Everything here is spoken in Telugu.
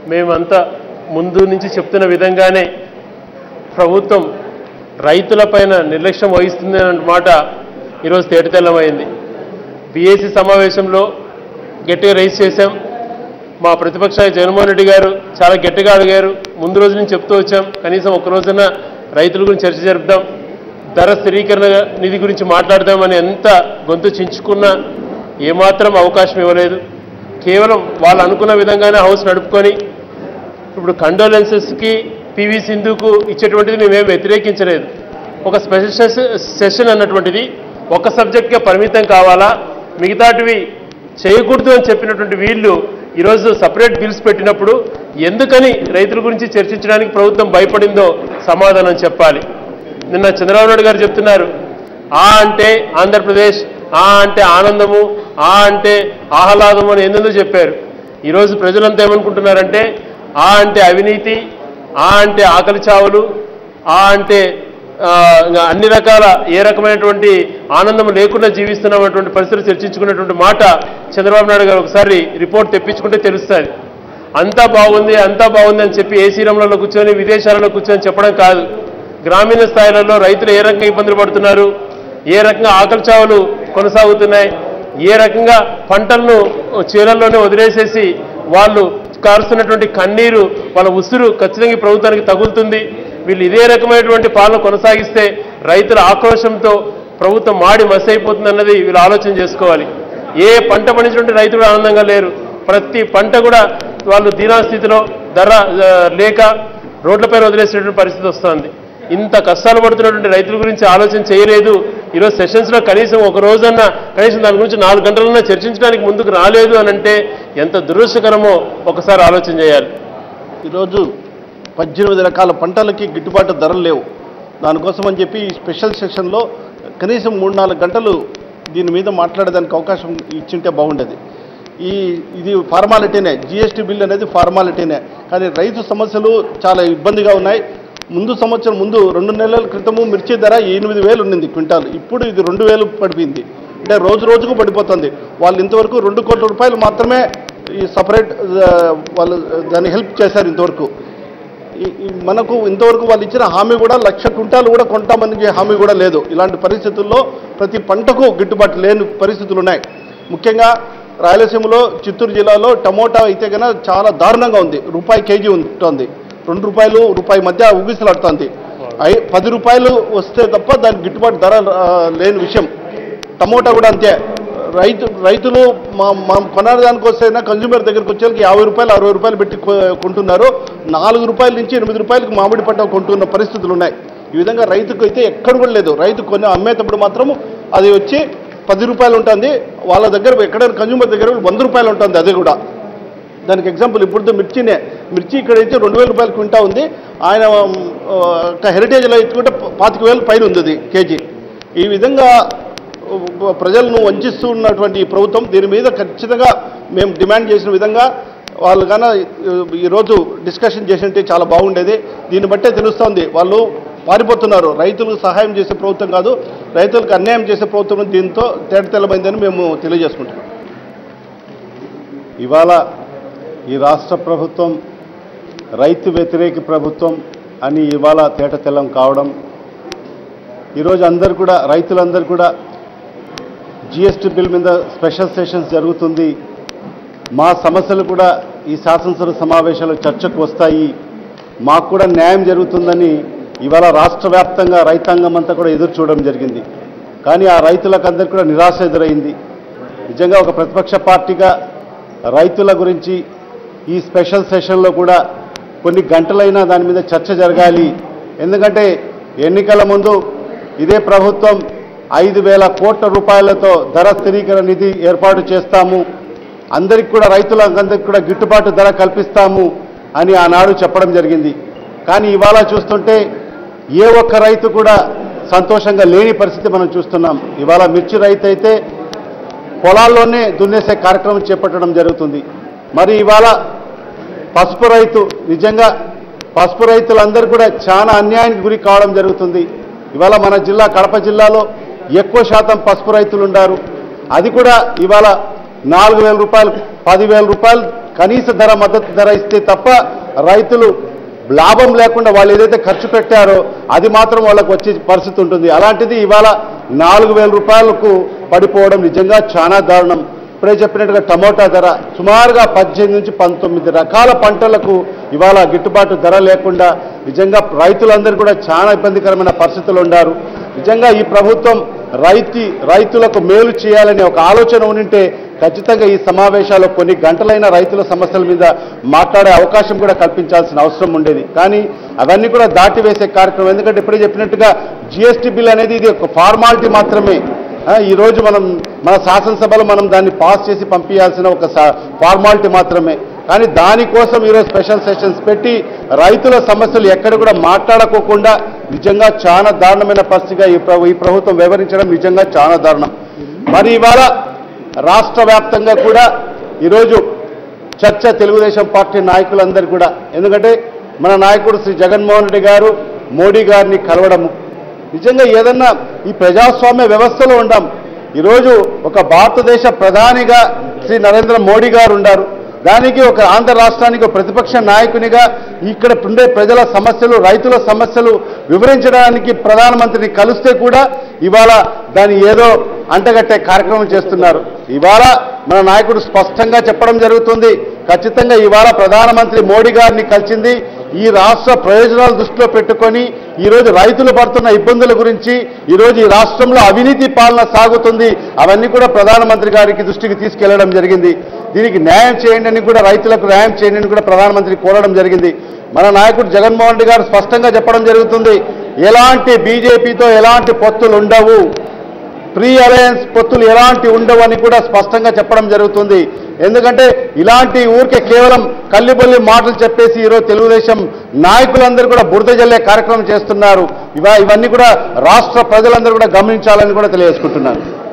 మేమంతా ముందు నుంచి చెప్తున్న విధంగానే ప్రభుత్వం రైతులపైన నిర్లక్ష్యం వహిస్తుంది అన్న మాట ఈరోజు తేటతెల్లమైంది బీఏసీ సమావేశంలో గట్టిగా రైజ్ చేశాం మా ప్రతిపక్ష జగన్మోహన్ రెడ్డి గారు చాలా గట్టిగా అడిగారు ముందు రోజు నుంచి చెప్తూ వచ్చాం కనీసం ఒక రోజున రైతుల గురించి చర్చ జరుపుదాం ధర స్థిరీకరణ నిధి గురించి మాట్లాడదామని ఎంత గొంతు చించుకున్నా ఏమాత్రం అవకాశం ఇవ్వలేదు కేవలం వాళ్ళు అనుకున్న విధంగానే హౌస్ నడుపుకొని ఇప్పుడు కండోలెన్సెస్కి పివి సింధుకు ఇచ్చేటువంటిది మేమేం వ్యతిరేకించలేదు ఒక స్పెషల్ సెస్- సెషన్ అన్నటువంటిది ఒక సబ్జెక్ట్కే పరిమితం కావాలా మిగతాటివి చేయకూడదు అని చెప్పినటువంటి వీళ్ళు ఈరోజు సపరేట్ బిల్స్ పెట్టినప్పుడు ఎందుకని రైతుల గురించి చర్చించడానికి ప్రభుత్వం భయపడిందో సమాధానం చెప్పాలి నిన్న చంద్రబాబు నాయుడు గారు చెప్తున్నారు ఆ అంటే ఆంధ్రప్రదేశ్ ఆ అంటే ఆనందము ఆ అంటే ఆహ్లాదము అని ఎందుకు చెప్పారు ఈరోజు ప్రజలంతా ఏమనుకుంటున్నారంటే ఆ అంటే అవినీతి ఆ అంటే ఆకలి చావులు ఆ అంటే ఆ, ఇంకా అన్ని రకాల ఏ రకమైనటువంటి ఆనందం లేకుండా జీవిస్తున్నామన్నటువంటి పరిస్థితులు చర్చించుకున్నటువంటి మాట చంద్రబాబు నాయుడు గారు ఒకసారి రిపోర్ట్ తెప్పించుకుంటే తెలుస్తుంది అంతా బాగుంది అంతా బాగుంది అని చెప్పి ఏసీ రూమ్లలో కూర్చొని విదేశాలలో కూర్చొని చెప్పడం కాదు గ్రామీణ స్థాయిలలో రైతులు ఏ రకంగా ఇబ్బందులు పడుతున్నారు ఏ రకంగా ఆకలి చావులు కొనసాగుతున్నాయి ఏ రకంగా పంటలను చీరల్లోనే వదిలేసేసి వాళ్ళు కారుస్తున్నటువంటి కన్నీరు వాళ్ళ ఉసురు ఖచ్చితంగా ఈ ప్రభుత్వానికి తగులుతుంది వీళ్ళు ఇదే రకమైనటువంటి పాలన కొనసాగిస్తే రైతుల ఆక్రోశంతో ప్రభుత్వం మాడి మసి అయిపోతుంది అన్నది వీళ్ళు ఆలోచన చేసుకోవాలి ఏ పంట పండించినటువంటి రైతులు కూడా ఆనందంగా లేరు ప్రతి పంట కూడా వాళ్ళు దీనాస్థితిలో ధర ఆ, లేక రోడ్లపైన వదిలేసినటువంటి పరిస్థితి వస్తుంది ఇంత కష్టాలు పడుతున్నటువంటి రైతుల గురించి ఆలోచన చేయలేదు ఈరోజు సెషన్స్లో కనీసం ఒక రోజన్నా కనీసం దాని గురించి నాలుగు గంటలన్నా చర్చించడానికి ముందుకు రాలేదు అని అంటే ఎంత దురదృష్టకరమో ఒకసారి ఆలోచన చేయాలి ఈరోజు పద్దెనిమిది రకాల పంటలకి గిట్టుబాటు ధరలు లేవు దానికోసం అని చెప్పి ఈ స్పెషల్ సెషన్లో కనీసం మూడు నాలుగు గంటలు దీని మీద మాట్లాడేదానికి అవకాశం ఇచ్చింటే బాగుండేది ఈ ఇది ఫార్మాలిటీనే జిఎస్టీ బిల్ అనేది ఫార్మాలిటీనే కానీ రైతు సమస్యలు చాలా ఇబ్బందిగా ఉన్నాయి ముందు సంవత్సరం ముందు రెండు నెలల క్రితము మిర్చి ధర ఎనిమిది వేలు ఉన్నింది క్వింటాల్ ఇప్పుడు ఇది రెండు వేలు పడిపోయింది అంటే రోజు రోజుకు పడిపోతుంది వాళ్ళు ఇంతవరకు రెండు కోట్ల రూపాయలు మాత్రమే ఈ సపరేట్ ఆ, వాళ్ళు దాన్ని హెల్ప్ చేశారు ఇంతవరకు ఈ- ఈ మనకు ఇంతవరకు వాళ్ళు ఇచ్చిన హామీ కూడా లక్ష క్వింటాలు కూడా కొంటామని హామీ కూడా లేదు ఇలాంటి పరిస్థితుల్లో ప్రతి పంటకు గిట్టుబాటు లేని పరిస్థితులు ఉన్నాయి ముఖ్యంగా రాయలసీమలో చిత్తూరు జిల్లాలో టమోటా అయితే కనుక చాలా దారుణంగా ఉంది రూపాయి కేజీ ఉంటుంది రెండు రూపాయలు రూపాయి మధ్య ఉగిసలాడుతుంది ఐ పది రూపాయలు వస్తే తప్ప దానికి గిట్టుబాటు ధర ఆ, లేని విషయం టమోటా కూడా అంతే రైతు రైతులు మా మనం కొనడానికి వస్తేనా కన్జ్యూమర్ దగ్గరికి వచ్చేకి యాభై రూపాయలు అరవై రూపాయలు పెట్టి కొ- కొంటున్నారు నాలుగు రూపాయల నుంచి ఎనిమిది రూపాయలకు మామిడి పంట కొంటున్న పరిస్థితులు ఉన్నాయి ఈ విధంగా రైతుకు అయితే ఎక్కడ కూడా లేదు రైతు కొన్ని అమ్మేటప్పుడు మాత్రం అది వచ్చి పది రూపాయలు ఉంటుంది వాళ్ళ దగ్గర ఎక్కడ కన్జ్యూమర్ దగ్గర వంద రూపాయలు ఉంటుంది అది కూడా దానికి ఎగ్జాంపుల్ ఇప్పుడు మిర్చినే మిర్చి ఇక్కడైతే రెండు వేల రూపాయలు క్వింటా ఉంది ఆయన ఆ, ఒక హెరిటేజ్లో ఎత్తుకుంటే పాతిక వేలు పైన ఉంది అది కేజీ ఈ విధంగా ఆ, ప్రజలను వంచిస్తున్నటువంటి ఈ ప్రభుత్వం దీని మీద ఖచ్చితంగా మేము డిమాండ్ చేసిన విధంగా వాళ్ళు కన్నా ఈరోజు డిస్కషన్ చేసింటే చాలా బాగుండేది దీన్ని బట్టే తెలుస్తోంది వాళ్ళు పారిపోతున్నారు రైతులకు సహాయం చేసే ప్రభుత్వం కాదు రైతులకు అన్యాయం చేసే ప్రభుత్వం దీంతో తేటతెల్లమైందని మేము తెలియజేసుకుంటున్నాం ఇవాళ ఈ రాష్ట్ర ప్రభుత్వం రైతు వ్యతిరేక ప్రభుత్వం అని ఇవాళ తేటతెల్లం కావడం ఈరోజు అందరు కూడా రైతులందరూ కూడా జిఎస్టీ బిల్ మీద స్పెషల్ సెషన్స్ జరుగుతుంది మా సమస్యలు కూడా ఈ శాసనసభ సమావేశాలు చర్చకు వస్తాయి మాకు కూడా న్యాయం జరుగుతుందని ఇవాళ రాష్ట్ర వ్యాప్తంగా రైతాంగం అంతా కూడా ఎదురు చూడడం జరిగింది కానీ ఆ రైతులకు అందరికీ కూడా నిరాశ ఎదురైంది నిజంగా ఒక ప్రతిపక్ష పార్టీగా రైతుల గురించి ఈ స్పెషల్ సెషన్లో కూడా కొన్ని గంటలైనా దాని మీద చర్చ జరగాలి ఎందుకంటే ఎన్నికల ముందు ఇదే ప్రభుత్వం ఐదు వేల కోట్ల రూపాయలతో ధర స్థిరీకరణ నిధి ఏర్పాటు చేస్తాము అందరికి కూడా రైతులందరికీ కూడా గిట్టుబాటు ధర కల్పిస్తాము అని ఆనాడు చెప్పడం జరిగింది కానీ ఇవాళ చూస్తుంటే ఏ ఒక్క రైతు కూడా సంతోషంగా లేని పరిస్థితి మనం చూస్తున్నాం ఇవాళ మిర్చి రైతు అయితే పొలాల్లోనే దున్నేసే కార్యక్రమం చేపట్టడం జరుగుతుంది మరి ఇవాళ పసుపు రైతు నిజంగా పసుపు రైతులందరూ కూడా చాలా అన్యాయానికి గురి కావడం జరుగుతుంది ఇవాళ మన జిల్లా కడప జిల్లాలో ఎక్కువ శాతం పసుపు రైతులు ఉన్నారు అది కూడా ఇవాళ నాలుగు వేల రూపాయలు పదివేల రూపాయలు కనీస ధర మద్దతు ధర ఇస్తే తప్ప రైతులు లాభం లేకుండా వాళ్ళు ఏదైతే ఖర్చు పెట్టారో అది మాత్రం వాళ్ళకు వచ్చే పరిస్థితి ఉంటుంది అలాంటిది ఇవాళ నాలుగు వేల రూపాయలకు పడిపోవడం నిజంగా చాలా దారుణం ఇప్పుడే చెప్పినట్టుగా టమోటా ధర సుమారుగా పద్దెనిమిది నుంచి పంతొమ్మిది రకాల పంటలకు ఇవాళ గిట్టుబాటు ధర లేకుండా నిజంగా రైతులందరూ కూడా చాలా ఇబ్బందికరమైన పరిస్థితులు ఉన్నారు నిజంగా ఈ ప్రభుత్వం రైతు రైతులకు మేలు చేయాలనే ఒక ఆలోచన ఉంటే ఖచ్చితంగా ఈ సమావేశాల్లో కొన్ని గంటలైన రైతుల సమస్యల మీద మాట్లాడే అవకాశం కూడా కల్పించాల్సిన అవసరం ఉండేది కానీ అవన్నీ కూడా దాటివేసే కార్యక్రమం ఎందుకంటే ఇప్పుడే చెప్పినట్టుగా జిఎస్టీ బిల్ అనేది ఇది ఒక ఫార్మాలిటీ మాత్రమే ఆ, ఈ రోజు మనం మన శాసనసభలో మనం దాన్ని పాస్ చేసి పంపించాల్సిన ఒక ఫార్మాలిటీ మాత్రమే కానీ దానికోసం ఈరోజు స్పెషల్ సెషన్స్ పెట్టి రైతుల సమస్యలు ఎక్కడ కూడా మాట్లాడుకోకుండా నిజంగా చాలా దారుణమైన పరిస్థితిగా ఈ ప్రభు ఈ ప్రభుత్వం వివరించడం నిజంగా చాలా దారుణం మరి ఇవాళ రాష్ట్ర వ్యాప్తంగా కూడా ఈరోజు చర్చ తెలుగుదేశం పార్టీ నాయకులందరూ కూడా ఎందుకంటే మన నాయకుడు శ్రీ జగన్మోహన్ రెడ్డి గారు మోడీ గారిని కలవడము నిజంగా ఏదన్నా ఈ ప్రజాస్వామ్య వ్యవస్థలో ఉండాం ఈరోజు ఒక భారతదేశ ప్రధానిగా శ్రీ నరేంద్ర మోడీ గారు ఉండారు దానికి ఒక ఆంధ్ర రాష్ట్రానికి ఒక ప్రతిపక్ష నాయకునిగా ఇక్కడ ఉండే ప్రజల సమస్యలు రైతుల సమస్యలు వివరించడానికి ప్రధానమంత్రిని కలిస్తే కూడా ఇవాళ దాన్ని ఏదో అంటగట్టే కార్యక్రమం చేస్తున్నారు ఇవాళ మన నాయకుడు స్పష్టంగా చెప్పడం జరుగుతుంది ఖచ్చితంగా ఇవాళ ప్రధానమంత్రి మోడీ గారిని కలిసింది ఈ రాష్ట్ర ప్రయోజనాలు దృష్టిలో పెట్టుకొని ఈరోజు రైతులు పడుతున్న ఇబ్బందుల గురించి ఈరోజు ఈ రాష్ట్రంలో అవినీతి పాలన సాగుతుంది అవన్నీ కూడా ప్రధానమంత్రి గారికి దృష్టికి తీసుకెళ్లడం జరిగింది దీనికి న్యాయం చేయండి అని కూడా రైతులకు న్యాయం చేయండి అని కూడా ప్రధానమంత్రి కోరడం జరిగింది మన నాయకుడు జగన్మోహన్ రెడ్డి గారు స్పష్టంగా చెప్పడం జరుగుతుంది ఎలాంటి బీజేపీతో ఎలాంటి పొత్తులు ఉండవు ప్రీ అలయన్స్ పొత్తులు ఎలాంటి ఉండవని కూడా స్పష్టంగా చెప్పడం జరుగుతుంది ఎందుకంటే ఇలాంటి ఊరికే కేవలం కల్లిబొల్లి మాటలు చెప్పేసి ఈరోజు తెలుగుదేశం నాయకులందరూ కూడా బురద జల్లే కార్యక్రమం చేస్తున్నారు ఇవ ఇవన్నీ కూడా రాష్ట్ర ప్రజలందరూ కూడా గమనించాలని కూడా తెలియజేసుకుంటున్నాను